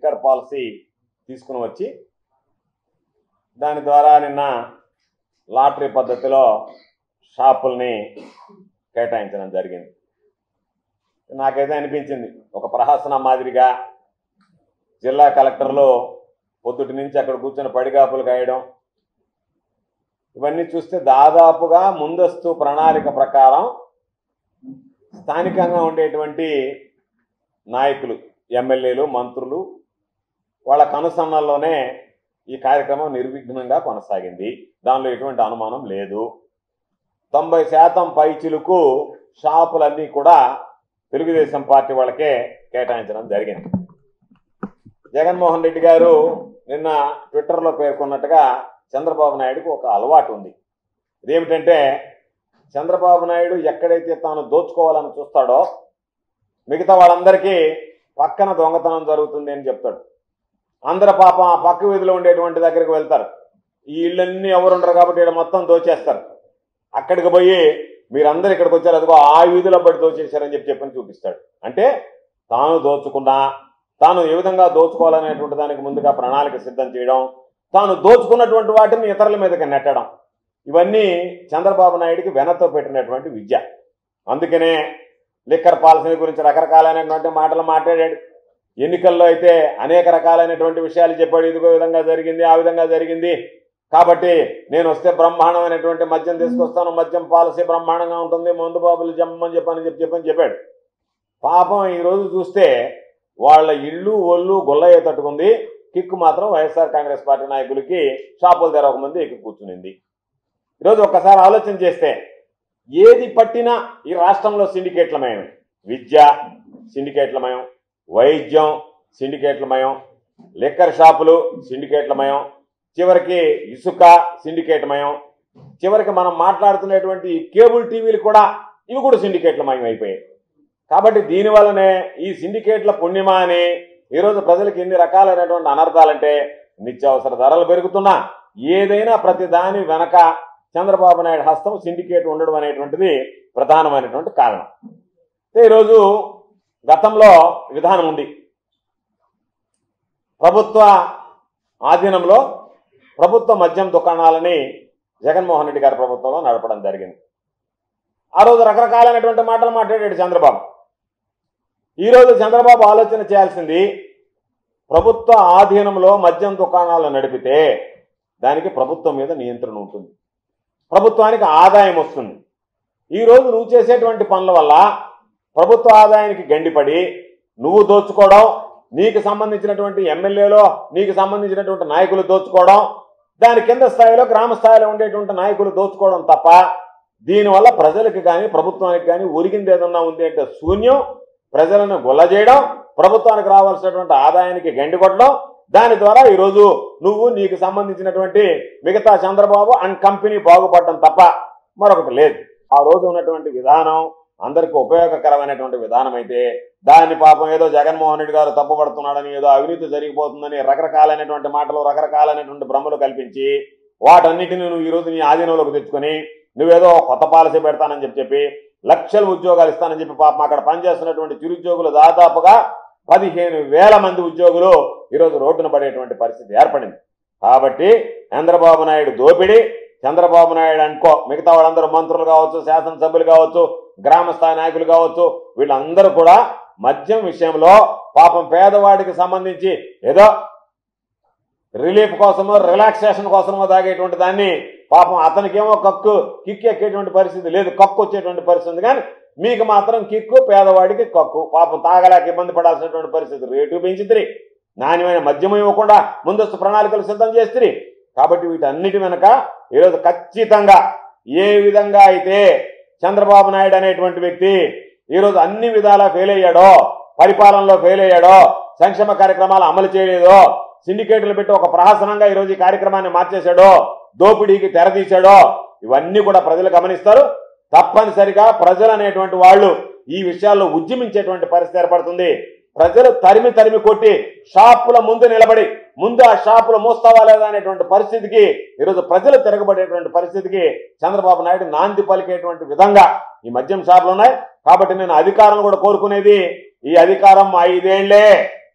liquor policy తీసుకుని వచ్చి దాని ద్వారా నిన్న లాటరీ పద్ధతిలో షాపుల్ని కేటాయించడం జరిగింది నాకైతే అనిపించింది ఒక ప్రహసన మాదిరిగా జిల్లా కలెక్టర్లు పొద్దుటి నుంచి అక్కడ కూర్చొని పడిగాపులు కాయడం ఇవన్నీ చూస్తే దాదాపుగా ముందస్తు ప్రణాళిక ప్రకారం స్థానికంగా ఉండేటువంటి నాయకులు ఎమ్మెల్యేలు మంత్రులు వాళ్ళ కనుసన్నల్లోనే ఈ కార్యక్రమం నిర్విఘ్నంగా కొనసాగింది దానిలో ఎటువంటి అనుమానం లేదు తొంభై శాతం పైచిలుకు షాపులన్నీ కూడా తెలుగుదేశం పార్టీ వాళ్ళకే కేటాయించడం జరిగింది జగన్మోహన్ రెడ్డి గారు నిన్న ట్విట్టర్లో పేర్కొన్నట్టుగా చంద్రబాబు నాయుడుకు ఒక అలవాటు ఉంది ఇదేమిటంటే చంద్రబాబు నాయుడు ఎక్కడైతే తాను దోచుకోవాలని చూస్తాడో మిగతా వాళ్ళందరికీ పక్కన దొంగతనం జరుగుతుంది అని చెప్తాడు అందరు పాపం ఆ పక్క వీధిలో ఉండేటువంటి దగ్గరికి వెళ్తారు ఈ ఇళ్ళన్నీ ఎవరుండరు కాబట్టి ఇక్కడ మొత్తం దోచేస్తారు అక్కడికి పోయి మీరందరూ ఇక్కడికి వచ్చారు అదిగో ఆ వీధిలో పడి దోచేశారని చెప్పి చెప్పని చూపిస్తాడు అంటే తాను దోచుకున్నా తాను ఏ విధంగా దోచుకోవాలనేటువంటి దానికి ముందుగా ప్రణాళిక సిద్ధం చేయడం తాను దోచుకున్నటువంటి వాటిని ఇతరుల మీదకి నెట్టడం ఇవన్నీ చంద్రబాబు నాయుడికి వెనతో పెట్టినటువంటి విద్య అందుకనే లిక్కర్ పాలసీ గురించి రకరకాలైనటువంటి మాటలు మాట్లాడాడు ఎన్నికల్లో అయితే అనేక రకాలైనటువంటి విషయాలు చెప్పాడు ఇదిగో విధంగా జరిగింది ఆ విధంగా జరిగింది కాబట్టి నేను వస్తే బ్రహ్మాండమైనటువంటి మద్యం తీసుకొస్తాను మద్యం పాలసీ బ్రహ్మాండంగా ఉంటుంది మందు బాబులు జమ్మని చెప్పని చెప్పి చెప్పని చెప్పాడు పాపం ఈరోజు చూస్తే వాళ్ళ ఇళ్ళు ఒళ్ళు గొల్లయ్య తట్టుకుంది కిక్కు మాత్రం వైఎస్ఆర్ కాంగ్రెస్ పార్టీ నాయకులకి షాపులు తెరవకముందు ఎక్కి కూర్చునింది ఈరోజు ఒక్కసారి ఆలోచన చేస్తే ఏది పట్టినా ఈ రాష్ట్రంలో సిండికేట్లమయం విద్య సిండికేట్లమయం వైద్యం సిండికేట్లమయం లిక్కర్ షాపులు సిండికేట్లమయం చివరికి ఇసుక సిండికేట్మయం చివరికి మనం మాట్లాడుతున్నటువంటి ఈ కేబుల్ టీవీలు కూడా ఇవి కూడా సిండికేట్లమయం అయిపోయాయి కాబట్టి దీనివల్లనే ఈ సిండికేట్ల పుణ్యమా అని ఈరోజు ప్రజలకు ఎన్ని రకాలైనటువంటి అనర్థాలంటే నిత్యావసర ధరలు పెరుగుతున్నా ఏదైనా ప్రతి దాని వెనక చంద్రబాబు నాయుడు హస్తం సిండికేట్ ఉండడం అనేటువంటిది ప్రధానమైనటువంటి కారణం అయితే ఈరోజు గతంలో విధానం ఉంది ప్రభుత్వ ఆధీనంలో ప్రభుత్వ మద్యం దుకాణాలని జగన్మోహన్ రెడ్డి గారి ప్రభుత్వంలో నడపడం జరిగింది ఆ రోజు రకరకాలైనటువంటి మాటలు మాట్లాడాడు చంద్రబాబు ఈరోజు చంద్రబాబు ఆలోచన చేయాల్సింది ప్రభుత్వ ఆధీనంలో మద్యం దుకాణాలు నడిపితే దానికి ప్రభుత్వం మీద నియంత్రణ ఉంటుంది ప్రభుత్వానికి ఆదాయం వస్తుంది ఈరోజు నువ్వు చేసేటువంటి పనుల వల్ల ప్రభుత్వ ఆదాయానికి గండిపడి నువ్వు దోచుకోవడం నీకు సంబంధించినటువంటి ఎమ్మెల్యేలో నీకు సంబంధించినటువంటి నాయకులు దోచుకోవడం దాని కింద స్థాయిలో గ్రామ స్థాయిలో ఉండేటువంటి నాయకులు దోచుకోవడం తప్ప దీనివల్ల ప్రజలకు కానీ ప్రభుత్వానికి కానీ ఒరిగింది ఏదన్నా ఉంది అంటే శూన్యం ప్రజలను గుల్ల చేయడం ప్రభుత్వానికి రావాల్సినటువంటి ఆదాయానికి గండి కొట్టడం దాని ద్వారా ఈరోజు నువ్వు నీకు సంబంధించినటువంటి మిగతా చంద్రబాబు అండ్ కంపెనీ బాగుపడడం తప్ప మరొకటి లేదు ఆ రోజు ఉన్నటువంటి విధానం అందరికీ ఉపయోగకరమైనటువంటి విధానం అయితే దాన్ని పాపం ఏదో జగన్మోహన్ రెడ్డి గారు తప్పుపడుతున్నాడని ఏదో అవినీతి జరిగిపోతుందని రకరకాలైనటువంటి మాటలు రకరకాలైనటువంటి భ్రమలు కల్పించి వాటన్నిటిని నువ్వు ఈరోజు నీ ఆధీనంలోకి తెచ్చుకొని నువ్వేదో కొత్త పాలసీ పెడతానని చెప్పి చెప్పి లక్షల ఉద్యోగాలు ఇస్తానని చెప్పి పాపం అక్కడ పనిచేస్తున్నటువంటి చిరుద్యోగులు దాదాపుగా పదిహేను వేల మంది ఉద్యోగులు ఈరోజు రోడ్డున పడేటువంటి పరిస్థితి ఏర్పడింది కాబట్టి చంద్రబాబు నాయుడు దోపిడీ చంద్రబాబు నాయుడు అనుకో మిగతా వాళ్ళందరూ మంత్రులు కావచ్చు శాసనసభ్యులు కావచ్చు గ్రామ స్థాయి నాయకులు కావచ్చు వీళ్ళందరూ కూడా మద్యం విషయంలో పాపం పేదవాడికి సంబంధించి ఏదో రిలీఫ్ కోసమో రిలాక్సేషన్ కోసమో తాగేటువంటి దాన్ని పాపం అతనికేమో కక్కు కిక్ ఎక్కేటువంటి పరిస్థితి లేదు కక్కు వచ్చేటువంటి పరిస్థితి ఉంది కానీ మీకు మాత్రం కిక్కు పేదవాడికి కక్కు పాపం తాగలేక ఇబ్బంది పడాల్సినటువంటి పరిస్థితి రేటు పెంచితిరి నాణ్యమైన మద్యం ఇవ్వకుండా ముందస్తు ప్రణాళికలు సిద్ధం చేస్తుంది కాబట్టి వీటన్నిటి వెనక ఈరోజు ఖచ్చితంగా ఏ విధంగా అయితే చంద్రబాబు నాయుడు అనేటువంటి వ్యక్తి ఈరోజు అన్ని విధాలా ఫెయిల్ అయ్యాడో పరిపాలనలో ఫెయిల్ అయ్యాడో సంక్షేమ కార్యక్రమాలు అమలు చేయలేదో సిండికేట్లు పెట్టి ఒక ప్రహసనంగా ఈరోజు ఈ కార్యక్రమాన్ని మార్చేశాడో దోపిడీకి తెరతీశాడో ఇవన్నీ కూడా ప్రజలు గమనిస్తారు తప్పనిసరిగా ప్రజలు అనేటువంటి వాళ్ళు ఈ విషయాల్లో ఉద్యమించేటువంటి పరిస్థితి ఏర్పడుతుంది ప్రజలు తరిమి తరిమి కొట్టి షాపుల ముందు నిలబడి ముందు ఆ షాపులు మూస్తావా లేదా అనేటువంటి పరిస్థితికి ఈరోజు ప్రజలు తిరగబడేటువంటి పరిస్థితికి చంద్రబాబు నాయుడు నాంది పలికేటువంటి విధంగా ఈ మద్యం షాపులు ఉన్నాయి కాబట్టి నేను అధికారం కూడా కోరుకునేది ఈ అధికారం ఐదేళ్లే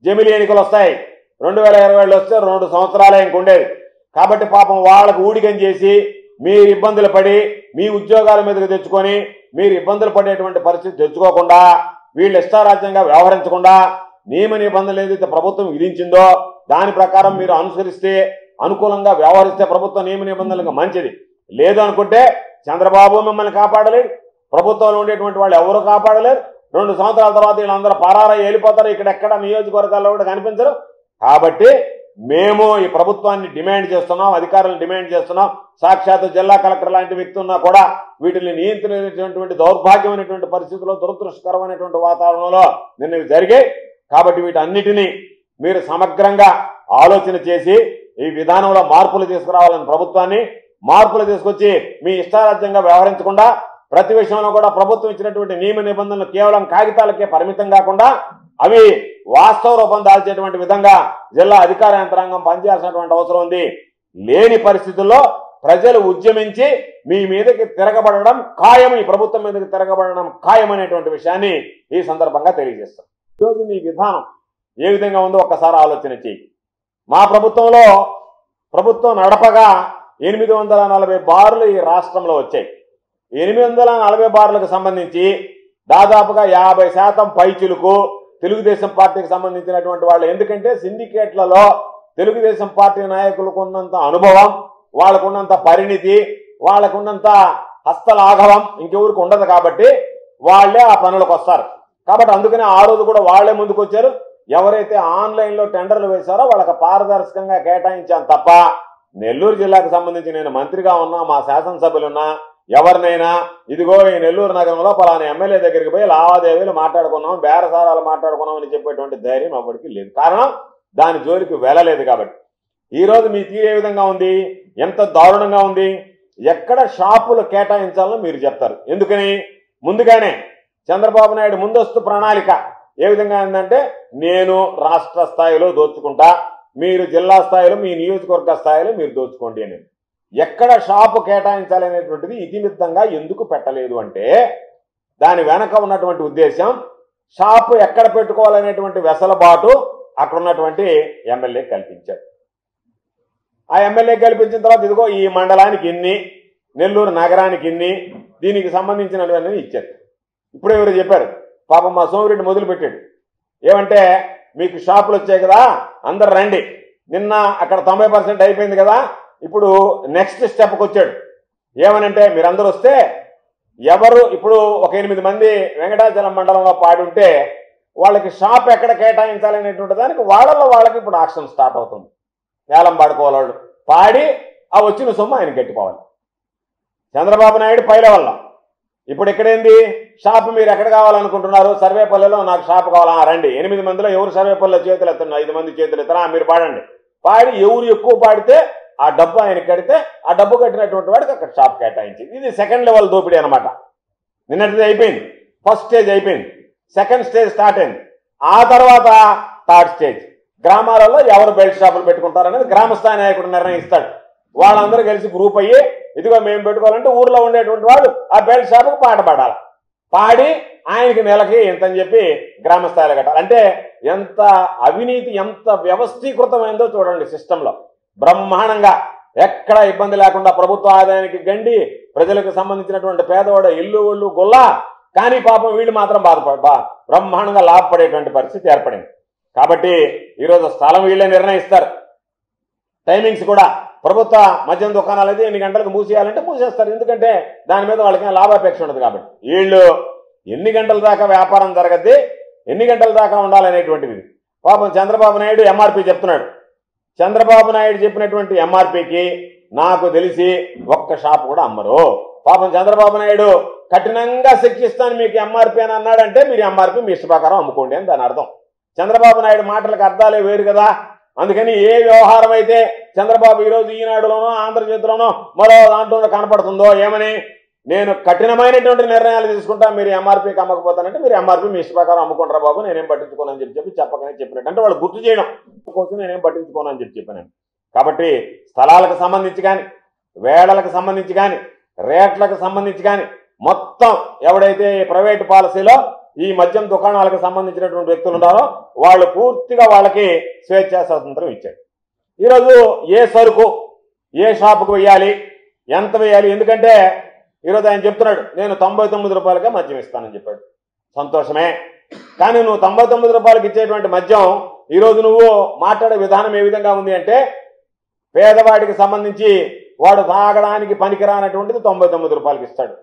జమిలి ఎన్నికలు వస్తాయి రెండు వేల ఇరవై ఏళ్ళు వస్తే రెండు సంవత్సరాలే ఇంకుండేది కాబట్టి పాపం వాళ్ళకు ఊడిగం చేసి మీరు ఇబ్బందులు పడి మీ ఉద్యోగాల మీదకి తెచ్చుకొని మీరు ఇబ్బందులు పడేటువంటి పరిస్థితి తెచ్చుకోకుండా వీళ్ళు ఇష్టారాజ్యంగా వ్యవహరించకుండా నియమ నిబంధనలు ఏదైతే ప్రభుత్వం విధించిందో దాని ప్రకారం మీరు అనుసరిస్తే అనుకూలంగా వ్యవహరిస్తే ప్రభుత్వ నియమ నిబంధనలకు మంచిది లేదు అనుకుంటే చంద్రబాబు మిమ్మల్ని కాపాడలేడు ప్రభుత్వంలో ఉండేటువంటి వాళ్ళు ఎవరు కాపాడలేరు రెండు సంవత్సరాల తర్వాత వీళ్ళందరూ పరారా వెళ్ళిపోతారు ఇక్కడ ఎక్కడ నియోజకవర్గాల్లో కూడా కనిపించరు కాబట్టి మేము ఈ ప్రభుత్వాన్ని డిమాండ్ చేస్తున్నాం అధికారులను డిమాండ్ చేస్తున్నాం సాక్షాత్ జిల్లా కలెక్టర్ లాంటి వ్యక్తి ఉన్నా కూడా వీటిని నియంత్రించేటువంటి దౌర్భాగ్యమైనటువంటి పరిస్థితుల్లో దురదృష్టకరమైనటువంటి వాతావరణంలో నిన్న ఇవి జరిగాయి కాబట్టి వీటన్నిటినీ మీరు సమగ్రంగా ఆలోచన చేసి ఈ విధానంలో మార్పులు తీసుకురావాలని ప్రభుత్వాన్ని మార్పులు తీసుకొచ్చి మీ ఇష్టారాజ్యంగా వ్యవహరించకుండా ప్రతి విషయంలో కూడా ప్రభుత్వం ఇచ్చినటువంటి నియమ నిబంధనలు కేవలం కాగితాలకే పరిమితం కాకుండా అవి వాస్తవ రూపం దాల్చేటువంటి విధంగా జిల్లా అధికార యంత్రాంగం పనిచేయాల్సినటువంటి అవసరం ఉంది లేని పరిస్థితుల్లో ప్రజలు ఉద్యమించి మీ మీదకి తిరగబడడం ఖాయం ఈ ప్రభుత్వం మీదకి తిరగబడడం ఖాయం అనేటువంటి విషయాన్ని ఈ సందర్భంగా తెలియజేస్తాం ఈరోజు మీ విధానం ఏ విధంగా ఉందో ఒక్కసారి ఆలోచన చేయి మా ప్రభుత్వంలో ప్రభుత్వం నడపగా ఎనిమిది వందల నలభై బార్లు ఈ రాష్ట్రంలో వచ్చాయి ఎనిమిది వందల నలభై బార్లకు సంబంధించి దాదాపుగా యాభై శాతం పైచులకు తెలుగుదేశం పార్టీకి సంబంధించినటువంటి వాళ్ళు ఎందుకంటే సిండికేట్లలో తెలుగుదేశం పార్టీ నాయకులకు ఉన్నంత అనుభవం వాళ్ళకున్నంత పరిణితి వాళ్ళకున్నంత హస్తలాఘవం ఇంకెవరికి ఉండదు కాబట్టి వాళ్ళే ఆ పనులకు వస్తారు కాబట్టి అందుకనే ఆ రోజు కూడా వాళ్ళే ముందుకు వచ్చారు ఎవరైతే ఆన్లైన్లో టెండర్లు వేశారో వాళ్ళకి పారదర్శకంగా కేటాయించాను తప్ప నెల్లూరు జిల్లాకు సంబంధించి నేను మంత్రిగా ఉన్నా మా శాసనసభ్యులున్నా ఎవరినైనా ఇదిగో ఈ నెల్లూరు నగరంలో పలానా ఎమ్మెల్యే దగ్గరికి పోయి లావాదేవీలు మాట్లాడుకున్నాం బేరసారాలు మాట్లాడుకున్నాం అని చెప్పేటువంటి ధైర్యం ఎవరికి లేదు కారణం దాని జోలికి వెళ్ళలేదు కాబట్టి ఈ రోజు మీ తీరు ఏ విధంగా ఉంది ఎంత దారుణంగా ఉంది ఎక్కడ షాపులు కేటాయించాలో మీరు చెప్తారు ఎందుకని ముందుగానే చంద్రబాబు నాయుడు ముందస్తు ప్రణాళిక ఏ విధంగా ఉందంటే నేను రాష్ట్ర స్థాయిలో దోచుకుంటా మీరు జిల్లా స్థాయిలో మీ నియోజకవర్గ స్థాయిలో మీరు దోచుకోండి అని ఎక్కడ షాపు కేటాయించాలనేటువంటిది ఇతిమిత్తంగా ఎందుకు పెట్టలేదు అంటే దాని వెనక ఉన్నటువంటి ఉద్దేశం షాపు ఎక్కడ పెట్టుకోవాలనేటువంటి వెసలుబాటు అక్కడ ఉన్నటువంటి ఎమ్మెల్యే కల్పించాడు ఆ ఎమ్మెల్యే కల్పించిన తర్వాత ఇదిగో ఈ మండలానికి ఇన్ని నెల్లూరు నగరానికి ఇన్ని దీనికి సంబంధించినటువంటి ఇచ్చారు ఇప్పుడు ఎవరు చెప్పారు పాపం మా సోమిరెడ్డి మొదలు పెట్టాడు ఏమంటే మీకు షాపులు వచ్చాయి కదా అందరు రండి నిన్న అక్కడ తొంభై పర్సెంట్ అయిపోయింది కదా ఇప్పుడు నెక్స్ట్ స్టెప్కి వచ్చాడు ఏమనంటే మీరందరూ వస్తే ఎవరు ఇప్పుడు ఒక ఎనిమిది మంది వెంకటాచలం మండలంలో పాడి ఉంటే వాళ్ళకి షాప్ ఎక్కడ కేటాయించాలనేటువంటి దానికి వాళ్ళలో వాళ్ళకి ఇప్పుడు ఆక్షన్ స్టార్ట్ అవుతుంది వేలం పాడుకోవాలి వాళ్ళు పాడి ఆ వచ్చిన సొమ్ము ఆయన గట్టిపోవాలి చంద్రబాబు నాయుడు పైల వల్ల ఇప్పుడు ఇక్కడేంది షాప్ మీరు ఎక్కడ కావాలనుకుంటున్నారు సర్వేపల్లిలో నాకు షాప్ కావాలా ఆ, రండి ఎనిమిది మందిలో ఎవరు సర్వేపల్లిలో చేతులు ఎత్తున్నారు ఐదు మంది చేతులు ఎత్తరా మీరు పాడండి పాడి ఎవరు ఎక్కువ పాడితే ఆ డబ్బు ఆయన కడితే ఆ డబ్బు కట్టినటువంటి వాడికి అక్కడ షాప్ కేటాయించింది ఇది సెకండ్ లెవెల్ దోపిడీ అనమాట నిన్నటిది అయిపోయింది ఫస్ట్ స్టేజ్ అయిపోయింది సెకండ్ స్టేజ్ స్టార్ట్ అయింది ఆ తర్వాత థర్డ్ స్టేజ్ గ్రామాలలో ఎవరు బెల్ట్ షాపులు పెట్టుకుంటారనేది గ్రామస్థాయి నాయకుడు నిర్ణయిస్తాడు వాళ్ళందరూ కలిసి గ్రూప్ అయ్యి ఇదిగో మేము పెట్టుకోవాలంటే ఊర్లో ఉండేటువంటి వాడు ఆ బెల్ట్ షాపుకు పాట పాడాలి పాడి ఆయనకి నెలకి ఎంత అని చెప్పి గ్రామ స్థాయిలో కట్టాలి అంటే ఎంత అవినీతి ఎంత వ్యవస్థీకృతమైందో చూడండి సిస్టంలో బ్రహ్మాండంగా ఎక్కడ ఇబ్బంది లేకుండా ప్రభుత్వ ఆదాయానికి గండి ప్రజలకు సంబంధించినటువంటి పేదవాడు ఇల్లు ఒళ్ళు గొల్ల కానీ పాపం వీళ్ళు మాత్రం బాధపడ బా- బ్రహ్మాండంగా లాభపడేటువంటి పరిస్థితి ఏర్పడింది కాబట్టి ఈరోజు స్థలం వీళ్ళే నిర్ణయిస్తారు టైమింగ్స్ కూడా ప్రభుత్వ మద్యం దుకాణాలు అయితే ఎన్ని గంటలకు మూసేయాలంటే మూసేస్తారు ఎందుకంటే దాని మీద వాళ్ళకి ఏం లాభాపేక్ష ఉండదు కాబట్టి వీళ్ళు ఎన్ని గంటల దాకా వ్యాపారం జరగద్ది ఎన్ని గంటల దాకా ఉండాలనేటువంటిది పాపం చంద్రబాబు నాయుడు ఎంఆర్పి చెప్తున్నాడు చంద్రబాబు నాయుడు చెప్పినటువంటి ఎంఆర్పికి నాకు తెలిసి ఒక్క షాప్ కూడా అమ్మరు పాపం చంద్రబాబు నాయుడు కఠినంగా శిక్షిస్తాను మీకు ఎంఆర్పి అని అన్నాడంటే మీరు ఎంఆర్పి మీ ఇష్ట ప్రకారం అమ్ముకోండి అని దాని అర్థం చంద్రబాబు నాయుడు మాటలకు అర్థాలే వేరు కదా అందుకని ఏ వ్యవహారం అయితే చంద్రబాబు ఈరోజు ఈనాడులోనో ఆంధ్రజ్యోతిలోనో మరో దాంట్లో కనపడుతుందో ఏమని నేను కఠినమైనటువంటి నిర్ణయాలు తీసుకుంటా మీరు ఎంఆర్పీకి అమ్మకపోతానంటే మీరు ఎంఆర్పీ మీ ఇష్ట ప్రకారం అమ్ముకుంటారా బాబు నేనేం పట్టించుకోనని చెప్పి చెప్పి చెప్పకనే చెప్పినట్టు అంటే వాళ్ళు గుర్తు చేయడం కోసం నేనేం పట్టించుకోనని చెప్పి చెప్పాను కాబట్టి స్థలాలకు సంబంధించి కానీ వేళలకు సంబంధించి కానీ రేట్లకు సంబంధించి కానీ మొత్తం ఎవడైతే ప్రైవేట్ పాలసీలో ఈ మద్యం దుకాణాలకు సంబంధించినటువంటి వ్యక్తులు ఉన్నారో వాళ్ళు పూర్తిగా వాళ్ళకి స్వేచ్ఛా స్వాతంత్రం ఇచ్చాడు ఈరోజు ఏ సరుకు ఏ షాపుకు వేయాలి ఎంత వేయాలి ఎందుకంటే ఈరోజు ఆయన చెప్తున్నాడు నేను తొంభై తొమ్మిది రూపాయలకే మద్యం ఇస్తానని చెప్పాడు సంతోషమే కానీ నువ్వు తొంభై తొమ్మిది రూపాయలకి ఇచ్చేటువంటి మద్యం ఈరోజు నువ్వు మాట్లాడే విధానం ఏ విధంగా ఉంది అంటే పేదవాడికి సంబంధించి వాడు తాగడానికి పనికిరానటువంటిది తొంభై తొమ్మిది రూపాయలకి ఇస్తాడు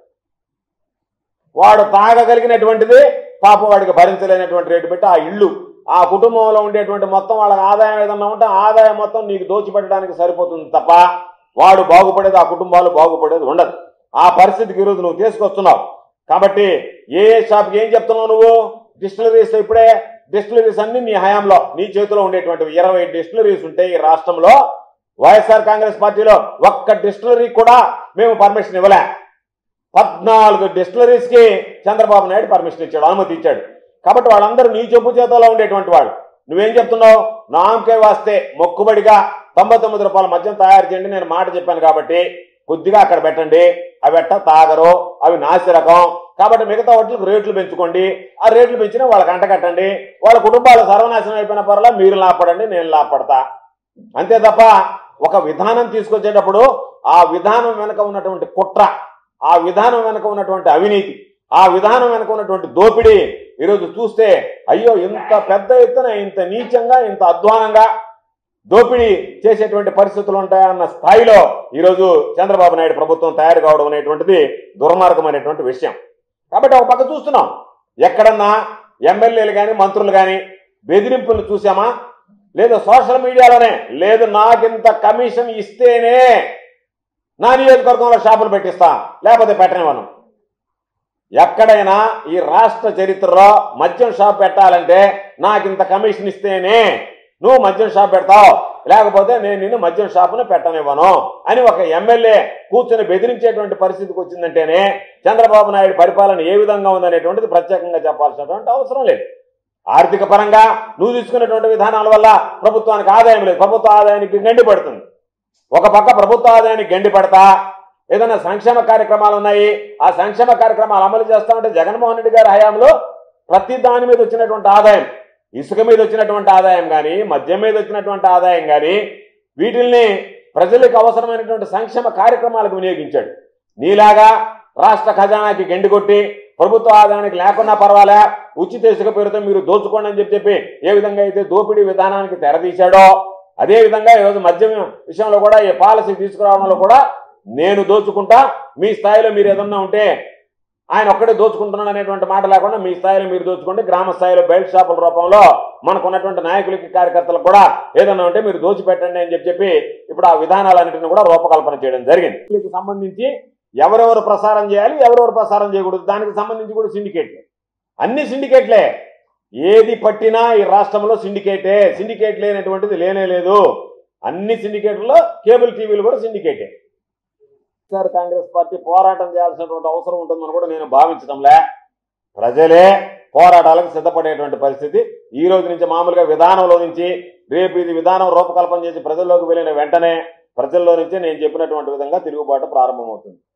వాడు తాగగలిగినటువంటిది పాప వాడికి భరించలేనటువంటి రేటు పెట్టి ఆ ఇల్లు ఆ కుటుంబంలో ఉండేటువంటి మొత్తం వాళ్ళకి ఆదాయం ఏదన్నా ఉంటే ఆ ఆదాయం మొత్తం నీకు దోచిపెట్టడానికి సరిపోతుంది తప్ప వాడు బాగుపడేది ఆ కుటుంబాలు బాగుపడేది ఉండదు ఆ పరిస్థితికి ఈరోజు నువ్వు తీసుకొస్తున్నావు కాబట్టి ఏ ఏ షాప్కి ఏం చెప్తున్నావు నువ్వు డిస్టిలరీస్ ఇప్పుడే డిస్టిలరీస్ అన్ని నీ హయాంలో నీ చేతిలో ఉండేటువంటి ఇరవై డిస్టిలరీస్ ఉంటే ఈ రాష్ట్రంలో వైఎస్ఆర్ కాంగ్రెస్ పార్టీలో ఒక్క డిస్టిలరీ కూడా మేము పర్మిషన్ ఇవ్వలే పద్నాలుగు డిస్టిలరీస్ కి చంద్రబాబు నాయుడు పర్మిషన్ ఇచ్చాడు అనుమతి ఇచ్చాడు కాబట్టి వాళ్ళందరూ నీ చెప్పు చేతలో ఉండేటువంటి వాడు నువ్వేం చెప్తున్నావు నామకే వాస్తే మొక్కుబడిగా తొంభై తొమ్మిది రూపాయల మద్యం తయారు చేయండి నేను మాట చెప్పాను కాబట్టి కొద్దిగా అక్కడ పెట్టండి అవి ఎట్ట తాగరు అవి నాసి రకం కాబట్టి మిగతా వాటికి రేట్లు పెంచుకోండి ఆ రేట్లు పెంచినా వాళ్ళకి అంట కట్టండి వాళ్ళ కుటుంబాలు సర్వనాశనం అయిపోయిన పర్వాలేదు మీరు లాపడండి నేను లాపడతా అంతే తప్ప ఒక విధానం తీసుకొచ్చేటప్పుడు ఆ విధానం వెనక ఉన్నటువంటి కుట్ర ఆ విధానం వెనక ఉన్నటువంటి అవినీతి ఆ విధానం వెనక ఉన్నటువంటి దోపిడీ ఈరోజు చూస్తే అయ్యో ఇంత పెద్ద ఎత్తున ఇంత నీచంగా ఇంత అధ్వానంగా దోపిడీ చేసేటువంటి పరిస్థితులు ఉంటాయన్న స్థాయిలో ఈరోజు చంద్రబాబు నాయుడు ప్రభుత్వం తయారు కావడం అనేటువంటిది దుర్మార్గమైనటువంటి విషయం కాబట్టి ఒక పక్క చూస్తున్నాం ఎక్కడన్నా ఎమ్మెల్యేలు కానీ మంత్రులు కానీ బెదిరింపులు చూసామా లేదు సోషల్ మీడియాలోనే లేదు నాకింత కమిషన్ ఇస్తేనే నా నియోజకవర్గంలో షాపులు పెట్టిస్తా లేకపోతే పెట్టనివ్వను ఎక్కడైనా ఈ రాష్ట్ర చరిత్రలో మద్యం షాప్ పెట్టాలంటే నాకు ఇంత కమిషన్ ఇస్తేనే నువ్వు మద్యం షాప్ పెడతావు లేకపోతే నేను నిన్ను మద్యం షాపును పెట్టనివ్వను అని ఒక ఎమ్మెల్యే కూర్చొని బెదిరించేటువంటి పరిస్థితికి వచ్చిందంటేనే చంద్రబాబు నాయుడు పరిపాలన ఏ విధంగా ఉందనేటువంటిది ప్రత్యేకంగా చెప్పాల్సినటువంటి అవసరం లేదు ఆర్థిక పరంగా నువ్వు తీసుకున్నటువంటి విధానాల వల్ల ప్రభుత్వానికి ఆదాయం లేదు ప్రభుత్వ ఆదాయానికి గండి పడుతుంది ఒక పక్క ప్రభుత్వ ఆదాయానికి గండి పడతా ఏదైనా సంక్షేమ కార్యక్రమాలు ఉన్నాయి ఆ సంక్షేమ కార్యక్రమాలు అమలు చేస్తామంటే జగన్మోహన్ రెడ్డి గారి హయాంలో ప్రతి దాని మీద వచ్చినటువంటి ఆదాయం ఇసుక మీద వచ్చినటువంటి ఆదాయం కానీ మద్యం మీద వచ్చినటువంటి ఆదాయం కానీ వీటిల్ని ప్రజలకు అవసరమైనటువంటి సంక్షేమ కార్యక్రమాలకు వినియోగించాడు నీలాగా రాష్ట్ర ఖజానాకి గండి కొట్టి ప్రభుత్వ ఆదాయానికి లేకున్నా పర్వాలే ఉచిత ఇసుక పేరుతో మీరు దోచుకోండి అని చెప్పి చెప్పి ఏ విధంగా అయితే దోపిడీ విధానానికి తెరదీశాడో అదే విధంగా ఈరోజు మద్యం విషయంలో కూడా ఈ పాలసీ తీసుకురావడంలో కూడా నేను దోచుకుంటా మీ స్థాయిలో మీరు ఏదన్నా ఉంటే ఆయన ఒక్కడే దోచుకుంటున్నాడు అనేటువంటి మాట లేకుండా మీ స్థాయిలో మీరు దోచుకుంటే గ్రామ స్థాయిలో బెల్ట్ షాపుల రూపంలో మనకు ఉన్నటువంటి నాయకులకి కార్యకర్తలకు కూడా ఏదన్నా ఉంటే మీరు దోచిపెట్టండి అని చెప్పి చెప్పి ఇప్పుడు ఆ విధానాలన్నింటినీ కూడా రూపకల్పన చేయడం జరిగింది వీటికి సంబంధించి ఎవరెవరు ప్రసారం చేయాలి ఎవరెవరు ప్రసారం చేయకూడదు దానికి సంబంధించి కూడా సిండికేట్లే అన్ని సిండికేట్లే ఏది పట్టినా ఈ రాష్ట్రంలో సిండికేటే సిండికేట్ లేనటువంటిది లేనే లేదు అన్ని సిండికేట్లలో కేబుల్ టీవీలు కూడా సిండికేటే వైఎస్ఆర్ కాంగ్రెస్ పార్టీ పోరాటం చేయాల్సినటువంటి అవసరం ఉంటుందని కూడా నేను భావించడంలే ప్రజలే పోరాటాలకు సిద్ధపడేటువంటి పరిస్థితి ఈ రోజు నుంచి మామూలుగా విధానంలో నుంచి రేపు ఇది విధానం రూపకల్పన చేసి ప్రజల్లోకి వెళ్ళిన వెంటనే ప్రజల్లో నుంచి నేను చెప్పినటువంటి విధంగా తిరుగుబాటు ప్రారంభమవుతుంది